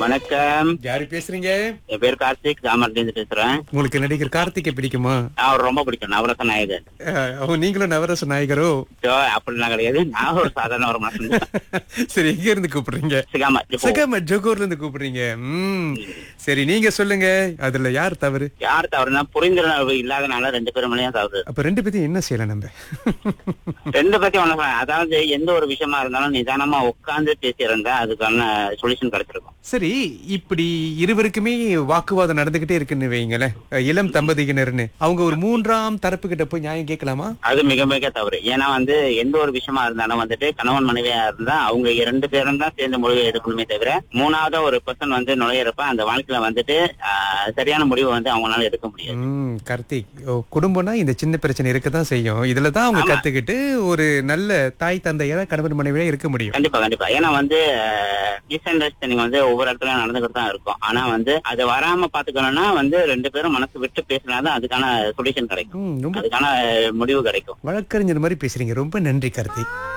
வணக்கம் யாரு பேசுறீங்க என் பேர் கார்த்திக் தாமரத்துல பேசுறேன் உங்களுக்கு நடிகர் கார்த்திகை பிடிக்குமா நான் அவர் ரொம்ப பிடிக்கும் நவரச நாயகர் அஹ், அவன் நீங்களும் நவரச நாயகரோ சோ, அப்படிலாம் கிடையாது நான் ஒரு சாதாரண ஒரு மனுஷன் தான். சரி எங்க இருந்து கூப்பிடுறீங்க சிகாமா இப்போ சகம ஜோகூர்ல இருந்து கூப்பிடுறீங்க ம் சரி நீங்க சொல்லுங்க அதுல யார் தவறு யார் தவறுனா புரிந்துணர்வு இல்லாதனால ரெண்டு பேரும் மேலேயும் தவறு அப்ப ரெண்டு பேத்தையும் என்ன செய்யலாம் நம்ம ரெண்டு பத்தி ஒண்ணு சொல்றேன். அதாவது எந்த ஒரு விஷயமா இருந்தாலும் நிதானமா உட்கார்ந்து பேசியிருந்தா அதுக்கான சொல்யூஷன் கிடைச்சிருக்கும் சரி இப்படி இருவருக்குமே வாக்குவாதம் நடந்துகிட்டே இருக்குன்னு வைங்களேன் அஹ், இளம் தம்பதியினர்னு அவங்க ஒரு மூன்றாம் தரப்பு கிட்ட போய் நியாயம் கேட்கலாமா அது மிக மிக தவறு ஏன்னா வந்து எந்த ஒரு விஷயமா இருந்தாலும் வந்துட்டு கணவன் மனைவியா இருந்தா அவங்க இரண்டு பேரும் தான் சேர்ந்து முடிவு எடுக்கணுமே தவிர மூணாவது ஒரு பர்சன் வந்து நுழையிறப்ப அந்த வாழ்க்கையில வந்துட்டு ஆஹ், சரியான முடிவு வந்து அவங்களால எடுக்க முடியாது ம் கார்த்திக் ஓ, குடும்பம்னா இந்த சின்ன பிரச்சனை இருக்கத்தான் செய்யும் இதுல தான் அவங்க கத்துக்கிட்டு ஒரு நல்ல தாய் தந்தையரா கணவன் மனைவியா இருக்க முடியும் கண்டிப்பா கண்டிப்பா ஏன்னா வந்து மிஸ் அண்டர்ஸ்டாண்டிங் வந்து ஒவ்வொரு இடத்துல நடந்துகிட்டு தான் இருக்கும் ஆனா வந்து அது வராம பாத்துக்கணும்னா வந்து ரெண்டு பேரும் மனசு விட்டு பேசினாதான் அதுக்கான சொல்யூஷன் கிடைக்கும் ம், ரொம்ப அதுக்கான முடிவு கிடைக்கும் வழக்கறிஞர் மாதிரி பேசுறீங்க ரொம்ப நன்றி கார்த்திக்